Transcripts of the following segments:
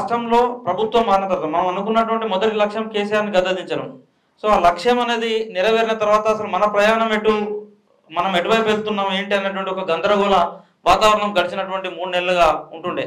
రాష్ట్రంలో ప్రభుత్వం మారిన తర్వాత మనం అనుకున్నటువంటి మొదటి లక్ష్యం కేసీఆర్ని గద్దదించడం సో ఆ లక్ష్యం అనేది నెరవేరిన తర్వాత అసలు మన ప్రయాణం ఎటు మనం ఎటువైపు వెళ్తున్నాం ఏంటి అన్నటువంటి ఒక గందరగోళ వాతావరణం గడిచినటువంటి మూడు నెలలుగా ఉంటుండే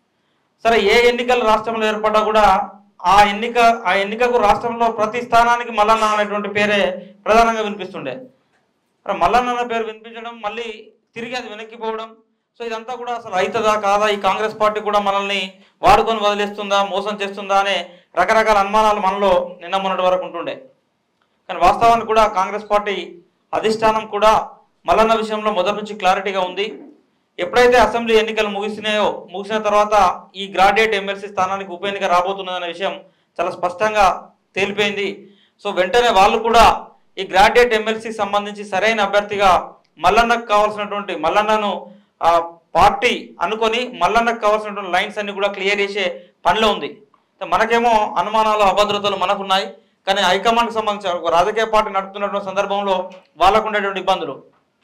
సరే ఏ ఎన్నికలు రాష్ట్రంలో ఏర్పడ్డా కూడా ఆ ఎన్నిక ఆ ఎన్నికకు రాష్ట్రంలో ప్రతి స్థానానికి మల్లన్న అనేటువంటి పేరే ప్రధానంగా వినిపిస్తుండే మరి మల్లన్న అన్న పేరు వినిపించడం మళ్ళీ తిరిగి అది వెనక్కిపోవడం సో ఇదంతా కూడా అసలు అవుతుందా కాదా ఈ కాంగ్రెస్ పార్టీ కూడా మనల్ని వాడుకొని వదిలేస్తుందా మోసం చేస్తుందా అనే రకరకాల అనుమానాలు మనలో నిన్న మొన్నటి వరకు ఉంటుండే కానీ వాస్తవానికి కూడా కాంగ్రెస్ పార్టీ అధిష్టానం కూడా మల్లన్న విషయంలో మొదటి నుంచి క్లారిటీగా ఉంది ఎప్పుడైతే అసెంబ్లీ ఎన్నికలు ముగిసినాయో ముగిసిన తర్వాత ఈ గ్రాడ్యుయేట్ ఎమ్మెల్సీ స్థానానికి ఉప ఎన్నిక రాబోతున్నదనే విషయం చాలా స్పష్టంగా తేలిపోయింది సో వెంటనే వాళ్ళు కూడా ఈ గ్రాడ్యుయేట్ ఎమ్మెల్సీకి సంబంధించి సరైన అభ్యర్థిగా మల్లన్నకు కావాల్సినటువంటి మల్లన్నను ఆ, పార్టీ అనుకొని మల్లన్నకు కావాల్సినటువంటి లైన్స్ అన్ని కూడా క్లియర్ చేసే పనిలో ఉంది మనకేమో అనుమానాలు అభద్రతలు మనకున్నాయి కానీ హైకమాండ్కి సంబంధించి ఒక రాజకీయ పార్టీ నడుపుతున్నటువంటి సందర్భంలో వాళ్ళకు ఉండేటువంటి ఇబ్బందులు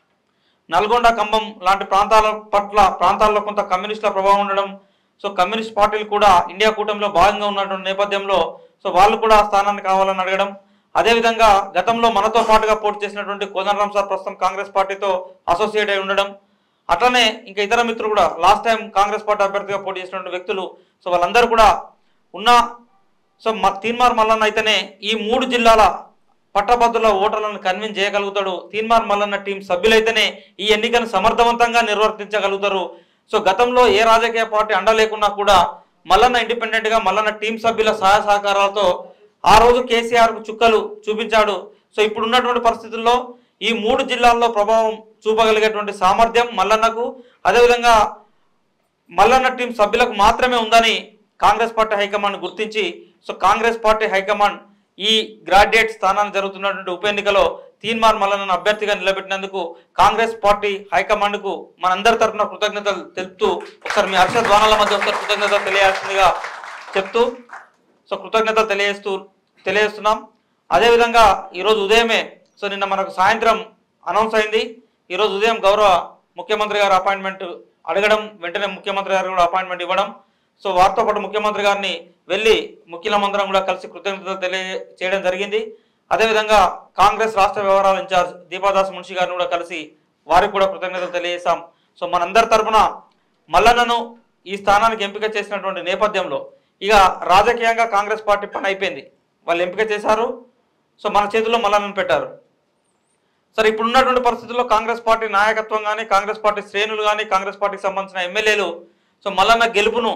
నల్గొండ ఖమ్మం లాంటి ప్రాంతాల పట్ల ప్రాంతాల్లో కొంత కమ్యూనిస్టుల ప్రభావం ఉండడం సో కమ్యూనిస్ట్ పార్టీలు కూడా ఇండియా కూటమిలో భాగంగా ఉన్నటువంటి నేపథ్యంలో సో వాళ్ళు కూడా ఆ స్థానాన్ని కావాలని అడగడం అదేవిధంగా గతంలో మనతో పాటుగా పోటీ చేసినటువంటి కోదండరాం సార్ ప్రస్తుతం కాంగ్రెస్ పార్టీతో అసోసియేట్ అయి ఉండడం అట్లనే ఇంకా ఇతర మిత్రులు కూడా లాస్ట్ టైం కాంగ్రెస్ పార్టీ అభ్యర్థిగా పోటీ చేసినటువంటి వ్యక్తులు సో వాళ్ళందరూ కూడా ఉన్న సో మ తీన్మార్ మల్లన్న అయితేనే ఈ మూడు జిల్లాల పట్టభద్రుల ఓటర్లను కన్విన్స్ చేయగలుగుతాడు తీన్మార్ మల్లన్న టీం సభ్యులైతేనే ఈ ఎన్నికను సమర్థవంతంగా నిర్వర్తించగలుగుతారు సో గతంలో ఏ రాజకీయ పార్టీ అండ లేకున్నా కూడా మల్లన్న ఇండిపెండెంట్ గా మల్లన్న టీం సభ్యుల సహాయ సహకారాలతో ఆ రోజు కేసీఆర్ కు చుక్కలు చూపించాడు సో ఇప్పుడు ఉన్నటువంటి పరిస్థితుల్లో ఈ మూడు జిల్లాల్లో ప్రభావం చూపగలిగేటువంటి సామర్థ్యం మల్లన్నకు అదేవిధంగా మల్లన్న టీం సభ్యులకు మాత్రమే ఉందని కాంగ్రెస్ పార్టీ హైకమాండ్ గుర్తించి సో కాంగ్రెస్ పార్టీ హైకమాండ్ ఈ గ్రాడ్యుయేట్ స్థానాన్ని జరుగుతున్నటువంటి ఉప ఎన్నికలో తీన్మార్ మల్లన్నను అభ్యర్థిగా నిలబెట్టినందుకు కాంగ్రెస్ పార్టీ హైకమాండ్కు మనందరి తరఫున కృతజ్ఞతలు తెలుపుతూ ఒకసారి మీ హర్ష ధ్వానాల మధ్య ఒకసారి కృతజ్ఞతలు తెలియాల్సిందిగా చెప్తూ సో కృతజ్ఞతలు తెలియజేస్తూ తెలియజేస్తున్నాం అదేవిధంగా ఈరోజు ఉదయమే సో నిన్న మనకు సాయంత్రం అనౌన్స్ అయింది ఈరోజు ఉదయం గౌరవ ముఖ్యమంత్రి గారు అపాయింట్మెంట్ అడగడం వెంటనే ముఖ్యమంత్రి గారు కూడా అపాయింట్మెంట్ ఇవ్వడం సో వారితో పాటు ముఖ్యమంత్రి గారిని వెళ్ళి ముఖ్యమంత్రం కూడా కలిసి కృతజ్ఞతలు తెలియ చేయడం జరిగింది అదేవిధంగా కాంగ్రెస్ రాష్ట్ర వ్యవహారాల ఇన్ఛార్జ్ దీపాదాస్ మున్షి గారిని కూడా కలిసి వారికి కూడా కృతజ్ఞతలు తెలియజేశాం సో మనందరి తరపున మల్లన్నను ఈ స్థానానికి ఎంపిక చేసినటువంటి నేపథ్యంలో ఇక రాజకీయంగా కాంగ్రెస్ పార్టీ పని అయిపోయింది వాళ్ళు ఎంపిక చేశారు సో మన చేతుల్లో మల్లన్నను పెట్టారు సరే ఇప్పుడు ఉన్నటువంటి పరిస్థితుల్లో కాంగ్రెస్ పార్టీ నాయకత్వం కానీ కాంగ్రెస్ పార్టీ శ్రేణులు కానీ కాంగ్రెస్ పార్టీకి సంబంధించిన ఎమ్మెల్యేలు సో మల్లన్న గెలుపును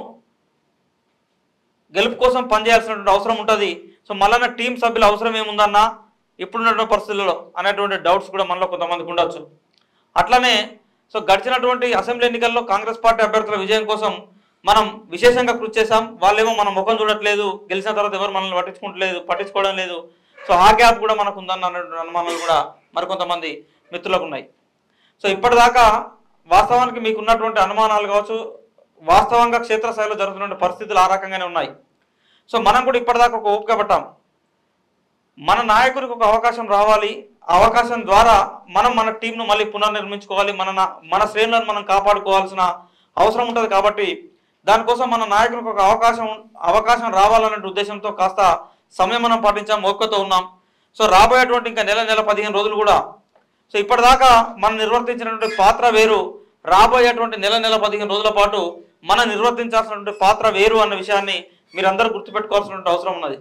గెలుపు కోసం పనిచేయాల్సినటువంటి అవసరం ఉంటుంది సో మల్లన్న టీం సభ్యుల అవసరం ఏముందన్నా ఇప్పుడున్నటువంటి పరిస్థితుల్లో అనేటువంటి డౌట్స్ కూడా మనలో కొంతమందికి ఉండొచ్చు అట్లనే సో గడిచినటువంటి అసెంబ్లీ ఎన్నికల్లో కాంగ్రెస్ పార్టీ అభ్యర్థుల విజయం కోసం మనం విశేషంగా కృషి చేశాం వాళ్ళేమో మన ముఖం చూడట్లేదు గెలిచిన తర్వాత ఎవరు మనల్ని పట్టించుకుంటలేదు పట్టించుకోవడం లేదు సో ఆ గ్యాప్ కూడా మనకు ఉందన్న అన్నటువంటి అనుమానాలు కూడా మరికొంతమంది మిత్రులకు ఉన్నాయి సో ఇప్పటిదాకా వాస్తవానికి మీకు ఉన్నటువంటి అనుమానాలు కావచ్చు వాస్తవంగా క్షేత్రస్థాయిలో జరుగుతున్న పరిస్థితులు ఆ రకంగానే ఉన్నాయి సో మనం కూడా ఇప్పటిదాకా ఒక ఓపిక పట్టాం మన నాయకుడికి ఒక అవకాశం రావాలి ఆ అవకాశం ద్వారా మనం మన టీంను మళ్ళీ పునర్నిర్మించుకోవాలి మన నా- మన శ్రేణులను మనం కాపాడుకోవాల్సిన అవసరం ఉంటుంది కాబట్టి దానికోసం మన నాయకునికి ఒక అవకాశం అవకాశం రావాలనే ఉద్దేశంతో కాస్త సమయం మనం పాటించాం ఓపికతో ఉన్నాం సో రాబోయేటువంటి ఇంకా నెల నెల పదిహేను రోజులు కూడా సో ఇప్పటిదాకా మనం నిర్వర్తించినటువంటి పాత్ర వేరు రాబోయేటువంటి నెల నెల పదిహేను రోజుల పాటు మనం నిర్వర్తించాల్సినటువంటి పాత్ర వేరు అన్న విషయాన్ని మీరందరూ గుర్తుపెట్టుకోవాల్సినటువంటి అవసరం ఉన్నది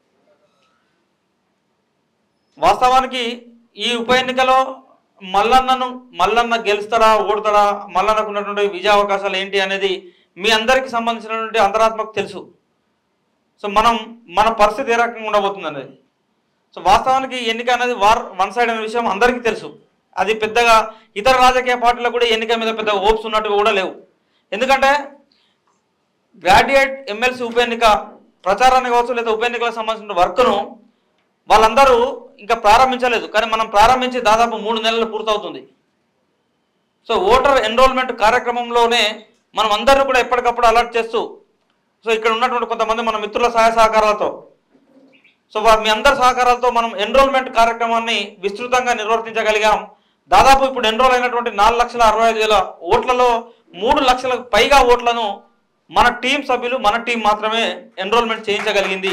వాస్తవానికి ఈ ఉప ఎన్నికలో మల్లన్నను మల్లన్న గెలుస్తాడా ఓడతాడా మల్లన్నకు ఉన్నటువంటి విజయ అవకాశాలు ఏంటి అనేది మీ అందరికీ సంబంధించినటువంటి అంతరాత్మకు తెలుసు సో మనం మన పరిస్థితి ఏ రకంగా ఉండబోతుంది అనేది సో వాస్తవానికి ఈ ఎన్నిక అనేది వార్ వన్ సైడ్ అనే విషయం అందరికీ తెలుసు అది పెద్దగా ఇతర రాజకీయ పార్టీలకు కూడా ఈ ఎన్నిక మీద పెద్ద హోప్స్ ఉన్నట్టుగా కూడా లేవు ఎందుకంటే గ్రాడ్యుయేట్ ఎమ్మెల్సీ ఉప ఎన్నిక ప్రచారాన్ని కావచ్చు లేదా ఉప ఎన్నికలకు సంబంధించిన వర్క్ను వాళ్ళందరూ ఇంకా ప్రారంభించలేదు కానీ మనం ప్రారంభించి దాదాపు మూడు నెలలు పూర్తవుతుంది సో ఓటర్ ఎన్రోల్మెంట్ కార్యక్రమంలోనే మనం అందరూ కూడా ఎప్పటికప్పుడు అలర్ట్ చేస్తూ సో ఇక్కడ ఉన్నటువంటి కొంతమంది మన మిత్రుల సహాయ సహకారాలతో సో వా- మీ అందరి సహకారాలతో మనం ఎన్రోల్మెంట్ కార్యక్రమాన్ని విస్తృతంగా నిర్వర్తించగలిగాం దాదాపు ఇప్పుడు ఎన్రోల్ అయినటువంటి నాలుగు లక్షల అరవై ఐదు వేల ఓట్లలో మూడు లక్షలకు పైగా ఓట్లను మన టీం సభ్యులు మన టీం మాత్రమే ఎన్రోల్మెంట్ చేయించగలిగింది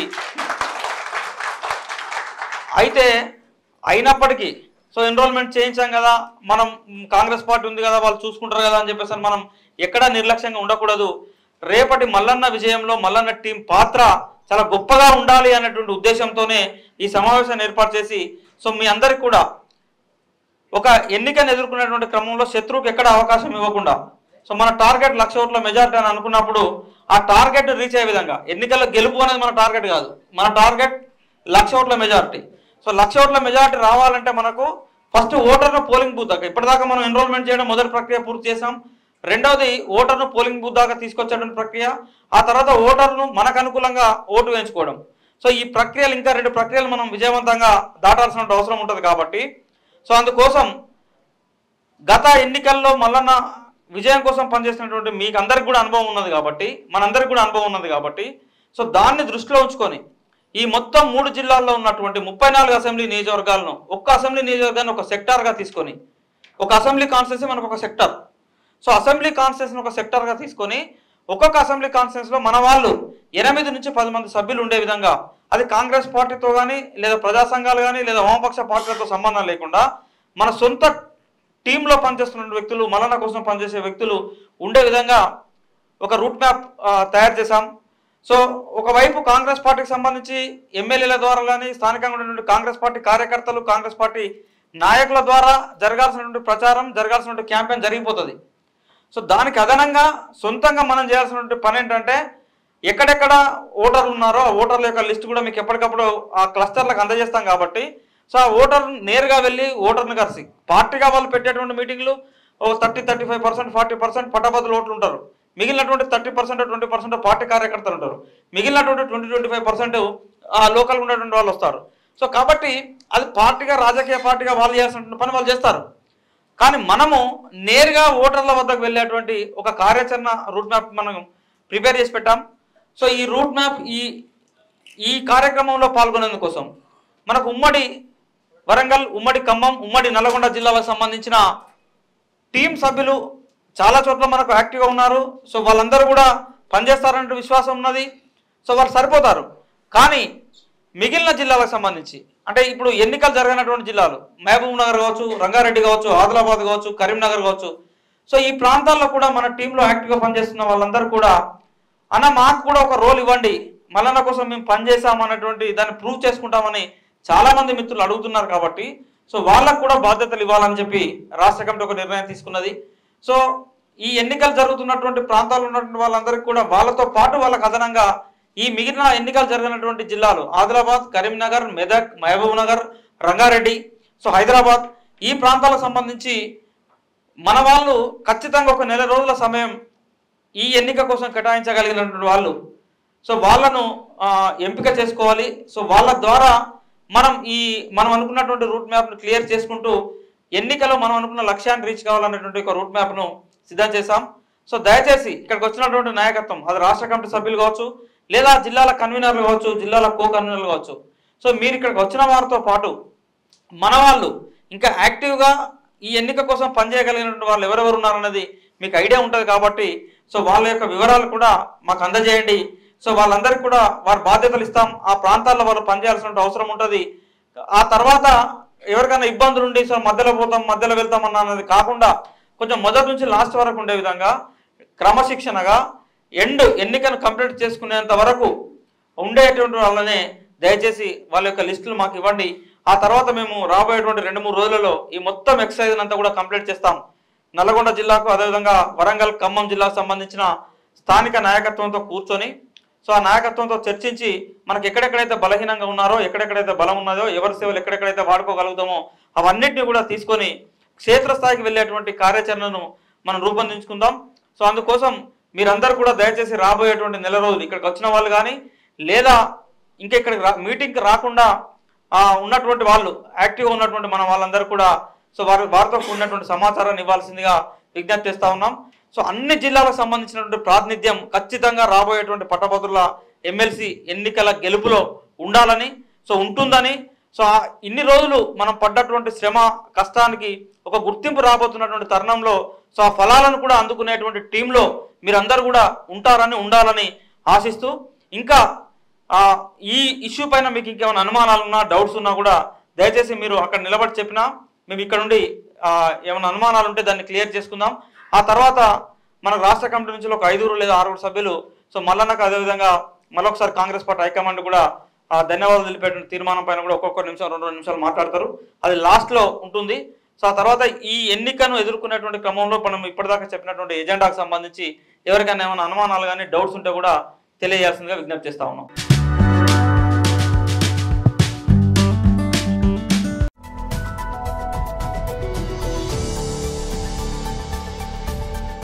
అయితే అయినప్పటికీ సో ఎన్రోల్మెంట్ చేయించాం కదా మనం మ్, కాంగ్రెస్ పార్టీ ఉంది కదా వాళ్ళు చూసుకుంటారు కదా అని చెప్పేసి అని మనం ఎక్కడా నిర్లక్ష్యంగా ఉండకూడదు రేపటి మల్లన్న విజయంలో మల్లన్న టీం పాత్ర చాలా గొప్పగా ఉండాలి అనేటువంటి ఉద్దేశంతోనే ఈ సమావేశాన్ని ఏర్పాటు చేసి సో మీ అందరికి కూడా ఒక ఎన్నికను ఎదుర్కొనేటువంటి క్రమంలో శత్రువుకి ఎక్కడ అవకాశం ఇవ్వకుండా సో మన టార్గెట్ లక్ష ఓట్ల మెజారిటీ అని అనుకున్నప్పుడు ఆ టార్గెట్ రీచ్ అయ్యే విధంగా ఎన్నికల్లో గెలుపు అనేది మన టార్గెట్ కాదు మన టార్గెట్ లక్ష ఓట్ల మెజారిటీ సో లక్ష ఓట్ల మెజారిటీ రావాలంటే మనకు ఫస్ట్ ఓటర్ను పోలింగ్ బూత్ దాకా ఇప్పటిదాకా మనం ఎన్రోల్మెంట్ చేయడం మొదటి ప్రక్రియ పూర్తి చేసాం రెండవది ఓటర్ను పోలింగ్ బూత్ దాకా తీసుకొచ్చేటువంటి ప్రక్రియ ఆ తర్వాత ఓటర్ను మనకు అనుకూలంగా ఓటు వేయించుకోవడం సో ఈ ప్రక్రియలు ఇంకా రెండు ప్రక్రియలు మనం విజయవంతంగా దాటాల్సిన అవసరం ఉంటుంది కాబట్టి సో అందుకోసం గత ఎన్నికల్లో మల్లన్న విజయం కోసం పనిచేసినటువంటి మీకు అందరికి కూడా అనుభవం ఉన్నది కాబట్టి మనందరికి కూడా అనుభవం ఉన్నది కాబట్టి సో దాన్ని దృష్టిలో ఉంచుకొని ఈ మొత్తం మూడు జిల్లాల్లో ఉన్నటువంటి ముప్పై నాలుగు అసెంబ్లీ నియోజకవర్గాలను ఒక్క అసెంబ్లీ నియోజకవర్గాన్ని ఒక సెక్టార్గా తీసుకొని ఒక అసెంబ్లీ కాన్స్టిట్యూన్సీ మనకు ఒక సెక్టర్ సో అసెంబ్లీ కాన్స్టిట్యూన్సీ ఒక సెక్టార్గా తీసుకొని ఒక్కొక్క అసెంబ్లీ కాన్స్టిట్యూన్సీలో మన వాళ్ళు ఎనిమిది నుంచి పది మంది సభ్యులు ఉండే విధంగా అది కాంగ్రెస్ పార్టీతో కానీ లేదా ప్రజా సంఘాలు కానీ లేదా వామపక్ష పార్టీలతో సంబంధం లేకుండా మన సొంత టీంలో పనిచేస్తున్న వ్యక్తులు మలన కోసం పనిచేసే వ్యక్తులు ఉండే విధంగా ఒక రూట్ మ్యాప్ ఆ, తయారు చేశాం సో ఒకవైపు కాంగ్రెస్ పార్టీకి సంబంధించి ఎమ్మెల్యేల ద్వారా కానీ స్థానికంగా ఉన్నటువంటి కాంగ్రెస్ పార్టీ కార్యకర్తలు కాంగ్రెస్ పార్టీ నాయకుల ద్వారా జరగాల్సినటువంటి ప్రచారం జరగాల్సినటువంటి క్యాంపెయిన్ జరిగిపోతుంది సో దానికి అదనంగా సొంతంగా మనం చేయాల్సినటువంటి పని ఏంటంటే ఎక్కడెక్కడ ఓటర్లు ఉన్నారో ఆ ఓటర్ల యొక్క లిస్ట్ కూడా మీకు ఎప్పటికప్పుడు ఆ క్లస్టర్లకు అందజేస్తాం కాబట్టి సో ఆ ఓటర్ నేరుగా వెళ్ళి ఓటర్ని కలిసి పార్టీగా వాళ్ళు పెట్టేటువంటి మీటింగ్లు ఓ thirty thirty five percent forty percent పట్టభద్రులు ఓట్లు ఉంటారు మిగిలినటువంటి thirty percent twenty percent party కార్యకర్తలు ఉంటారు మిగిలినటువంటి twenty twenty five percent local ఉన్నటువంటి వాళ్ళు వస్తారు సో కాబట్టి అది పార్టీగా రాజకీయ పార్టీగా వాళ్ళు చేయాల్సిన పని వాళ్ళు చేస్తారు కానీ మనము నేరుగా ఓటర్ల వద్దకు వెళ్ళేటువంటి ఒక కార్యాచరణ రూట్ మ్యాప్ మనం ప్రిపేర్ చేసి పెట్టాం సో ఈ రూట్ మ్యాప్ ఈ ఈ కార్యక్రమంలో పాల్గొనేందుకోసం మనకు ఉమ్మడి వరంగల్ ఉమ్మడి ఖమ్మం ఉమ్మడి నల్గొండ జిల్లాలకు సంబంధించిన టీం సభ్యులు చాలా చోట్ల మనకు యాక్టివ్గా ఉన్నారు సో వాళ్ళందరూ కూడా పనిచేస్తారనే విశ్వాసం ఉన్నది సో వాళ్ళు సరిపోతారు కానీ మిగిలిన జిల్లాలకు సంబంధించి అంటే ఇప్పుడు ఎన్నికలు జరగనటువంటి జిల్లాలు మహబూబ్ నగర్ కావచ్చు రంగారెడ్డి కావచ్చు ఆదిలాబాద్ కావచ్చు కరీంనగర్ కావచ్చు సో ఈ ప్రాంతాల్లో కూడా మన టీంలో యాక్టివ్గా పనిచేస్తున్న వాళ్ళందరూ కూడా అన్న మాకు కూడా ఒక రోల్ ఇవ్వండి మల్లన్న కోసం మేము పనిచేసాం అన్నటువంటి దాన్ని ప్రూవ్ చేసుకుంటామని చాలా మంది మిత్రులు అడుగుతున్నారు కాబట్టి సో వాళ్ళకు కూడా బాధ్యతలు ఇవ్వాలని చెప్పి రాష్ట్ర కమిటీ ఒక నిర్ణయం తీసుకున్నది సో ఈ ఎన్నికలు జరుగుతున్నటువంటి ప్రాంతాల్లో ఉన్నటువంటి వాళ్ళందరికీ కూడా వాళ్ళతో పాటు వాళ్ళకు అదనంగా ఈ మిగిలిన ఎన్నికలు జరిగినటువంటి జిల్లాలు ఆదిలాబాద్ కరీంనగర్ మెదక్ మహబూబ్ నగర్ రంగారెడ్డి సో హైదరాబాద్ ఈ ప్రాంతాలకు సంబంధించి మన వాళ్ళు ఖచ్చితంగా ఒక నెల రోజుల సమయం ఈ ఎన్నిక కోసం కేటాయించగలిగినటువంటి వాళ్ళు సో వాళ్ళను ఆ, ఎంపిక చేసుకోవాలి సో వాళ్ళ ద్వారా మనం ఈ మనం అనుకున్నటువంటి రూట్ మ్యాప్ను క్లియర్ చేసుకుంటూ ఎన్నికలో మనం అనుకున్న లక్ష్యాన్ని రీచ్ కావాలన్నటువంటి ఒక రూట్ మ్యాప్ను సిద్ధం చేశాం సో దయచేసి ఇక్కడికి వచ్చినటువంటి నాయకత్వం అది రాష్ట్ర కమిటీ సభ్యులు కావచ్చు లేదా జిల్లాల కన్వీనర్లు కావచ్చు జిల్లాల కో కన్వీనర్లు కావచ్చు సో మీరు ఇక్కడికి వచ్చిన వారితో పాటు మన వాళ్ళు ఇంకా యాక్టివ్గా ఈ ఎన్నిక కోసం పనిచేయగలిగినటువంటి వాళ్ళు ఎవరెవరు ఉన్నారన్నది మీకు ఐడియా ఉంటుంది కాబట్టి సో వాళ్ళ యొక్క వివరాలు కూడా మాకు అందజేయండి సో వాళ్ళందరికీ కూడా వారి బాధ్యతలు ఇస్తాం ఆ ప్రాంతాల్లో వాళ్ళు పనిచేయాల్సిన అవసరం ఉంటుంది ఆ తర్వాత ఎవరికైనా ఇబ్బందులు ఉండి సో మధ్యలో పోతాం మధ్యలో వెళ్తాం అన్నది కాకుండా కొంచెం మొదటి నుంచి లాస్ట్ వరకు ఉండే విధంగా క్రమశిక్షణగా ఎండ్ ఎన్నికను కంప్లీట్ చేసుకునేంత వరకు ఉండేటువంటి వాళ్ళనే దయచేసి వాళ్ళ యొక్క లిస్టులు మాకు ఇవ్వండి ఆ తర్వాత మేము రాబోయేటువంటి రెండు మూడు రోజులలో ఈ మొత్తం ఎక్సర్సైజ్ అంతా కూడా కంప్లీట్ చేస్తాం నల్గొండ జిల్లాకు అదేవిధంగా వరంగల్ ఖమ్మం జిల్లాకు సంబంధించిన స్థానిక నాయకత్వంతో కూర్చొని సో ఆ నాయకత్వంతో చర్చించి మనకి ఎక్కడెక్కడైతే బలహీనంగా ఉన్నారో ఎక్కడెక్కడైతే బలం ఉన్నదో ఎవరి సేవలు ఎక్కడెక్కడైతే వాడుకోగలుగుతామో అవన్నిటిని కూడా తీసుకొని క్షేత్రస్థాయికి వెళ్ళేటువంటి కార్యాచరణను మనం రూపొందించుకుందాం సో అందుకోసం మీరందరూ కూడా దయచేసి రాబోయేటువంటి నెల రోజులు ఇక్కడికి వచ్చిన వాళ్ళు కానీ లేదా ఇంకా ఇక్కడికి రా మీటింగ్కి రాకుండా ఆ, ఉన్నటువంటి వాళ్ళు యాక్టివ్గా ఉన్నటువంటి మన వాళ్ళందరూ కూడా సో వారి వారితో కూడినటువంటి సమాచారాన్ని ఇవ్వాల్సిందిగా విజ్ఞప్తి చేస్తా ఉన్నాం సో అన్ని జిల్లాలకు సంబంధించినటువంటి ప్రాతినిధ్యం ఖచ్చితంగా రాబోయేటువంటి పట్టభద్రుల ఎమ్మెల్సీ ఎన్నికల గెలుపులో ఉండాలని సో ఉంటుందని సో ఆ ఇన్ని రోజులు మనం పడ్డటువంటి శ్రమ కష్టానికి ఒక గుర్తింపు రాబోతున్నటువంటి తరుణంలో సో ఆ ఫలాలను కూడా అందుకునేటువంటి టీంలో మీరందరూ కూడా ఉంటారని ఉండాలని ఆశిస్తూ ఇంకా ఆ, ఈ ఇష్యూ పైన మీకు ఇంకేమైనా అనుమానాలు ఉన్నా డౌట్స్ ఉన్నా కూడా దయచేసి మీరు అక్కడ నిలబడి చెప్పినా మేము ఇక్కడ నుండి ఆ, ఏమైనా అనుమానాలు ఉంటే దాన్ని క్లియర్ చేసుకుందాం ఆ తర్వాత మన రాష్ట్ర కమిటీ నుంచి ఒక ఐదుగురు లేదా ఆరుగురు సభ్యులు సో మల్లన్నకు అదేవిధంగా మరొకసారి కాంగ్రెస్ పార్టీ హైకమాండ్ కూడా ఆ ధన్యవాదాలు తెలిపేటువంటి తీర్మానం పైన కూడా ఒక్కొక్క నిమిషం రెండు రెండు నిమిషాలు మాట్లాడతారు అది లాస్ట్లో ఉంటుంది సో ఆ తర్వాత ఈ ఎన్నికను ఎదుర్కొనేటువంటి క్రమంలో మనం ఇప్పటిదాకా చెప్పినటువంటి ఎజెండాకు సంబంధించి ఎవరికైనా ఏమైనా అనుమానాలు కానీ డౌట్స్ ఉంటే కూడా తెలియజేయాల్సిందిగా విజ్ఞప్తి చేస్తా ఉన్నాం